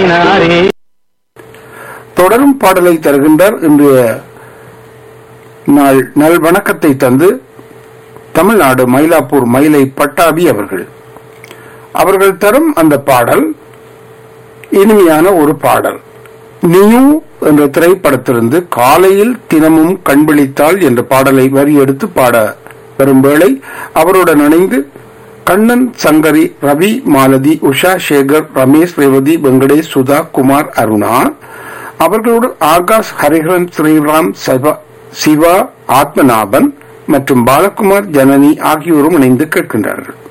கட்டினாரே தொடரும் பாடலை தருகின்றார் இன்றைய நாள் நல் வணக்கத்தை தந்து தமிழ்நாடு மயிலாப்பூர் மயிலை பட்டாபி அவர்கள் அவர்கள் தரும் அந்த பாடல் இனிமையான ஒரு பாடல் நியூ என்ற திரைப்படத்திலிருந்து காலையில் தினமும் கண்பிழித்தாள் என்ற பாடலை வரி எடுத்து பாட வரும் வேளை அவருடன் இணைந்து கண்ணன் சங்கரி ரவி மாலதி உஷா சேகர் ரமேஷ் ரேவதி வெங்கடேஷ் சுதா குமார் அருணா அவர்களோடு ஆகாஷ் ஹரிஹரன் ஸ்ரீராம் சிவா- சிவா ஆத்மநாபன் மற்றும் பாலகுமார் ஜனனி ஆகியோரும் இணைந்து கேட்கின்றார்கள்